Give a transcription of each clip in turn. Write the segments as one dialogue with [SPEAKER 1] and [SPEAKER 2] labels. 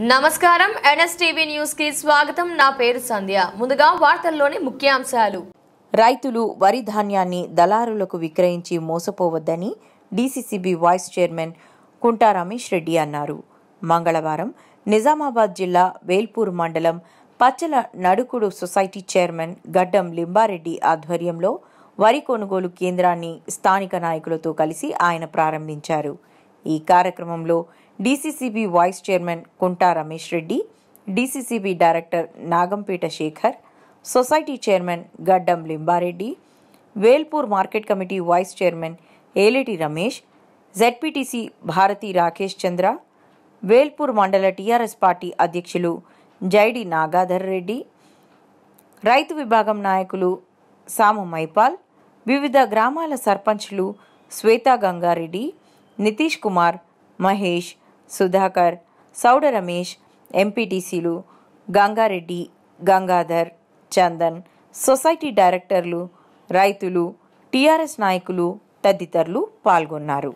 [SPEAKER 1] నమస్కారం NSTV news కి స్వాగతం నా పేరు సంధ్య ముందుగా వార్తల్లోని ముఖ్యాంశాలు
[SPEAKER 2] రైతులు వరి ధాన్యాన్ని దళారులకు విక్రయించి మోసపోవద్దని DCCB vice chairman Kunta Ramesh Reddy అన్నారు మంగళవారం నిజామాబాద్ జిల్లా వేల్పూర్ మండలం పచ్చల నడుకుడు సొసైటీ చైర్మన్ గడ్డం లింబారెడ్డి ఆధ్వర్యంలో వరి కొనుగోలు కేంద్రాన్ని స్థానిక నాయకులతో కలిసి ఆయన ప్రారంభించారు ఈ కార్యక్రమంలో DCCB vice chairman Kunta Ramesh Reddy DCCB director Nagampet Shekar society chairman Gaddam Limbareddy Velpur market committee vice chairman Eleti Ramesh ZPTC Bharathi Rakesh Chandra Velpur mandal TRS party అధ్యక్షులు జైడి నాగాధర్ రెడ్డి రైతు విభాగం నాయకులు సాము మైపాల్ వివిధ గ్రామాల సర్పంచ్లు శ్వేతా గంగారెడ్డి నితీష్ కుమార్ మహేష్ సుధాకర్ సౌడ రమేష్ ఎంపీటీసీలు గంగారెడ్డి గంగాధర్ చందన్ సొసైటీ డైరెక్టర్లు రైతులు టీఆర్ఎస్ నాయకులు తదితరులు పాల్గొన్నారు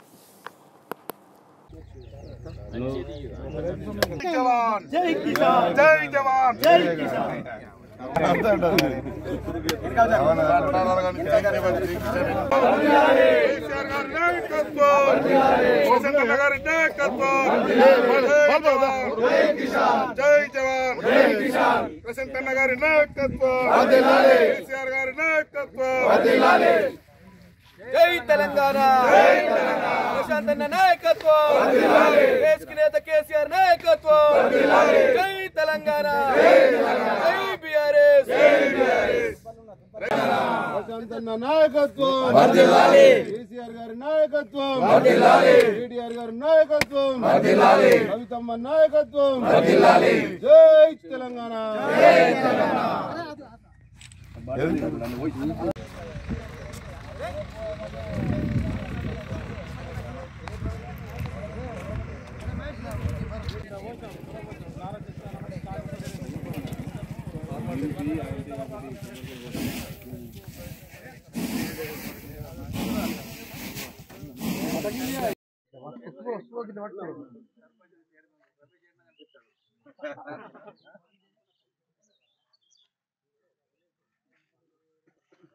[SPEAKER 3] జవాన్ జై కిసాన్ జై జవాన్ జై కిసాన్ కేసీఆర్ గారి నాయకత్వం వసంతమ్మ గారి నాయకత్వం జై జవాన్ జై కిసాన్ వసంతన్న గారి నాయకత్వం కేసీఆర్ గారి నాయకత్వం
[SPEAKER 4] జై తెలంగాణ ప్రశాంత్ అన్న నాయకత్వం దేశకి నేత కేసీఆర్ నాయకత్వం జై తెలంగాణ జై బీఆర్ఎస్
[SPEAKER 5] ప్రశాంతన్న నాయకత్వం కేసీఆర్ గారి నాయకత్వం కేటీఆర్ గారి నాయకత్వం కవితమ్మ నాయకత్వం జై తెలంగాణ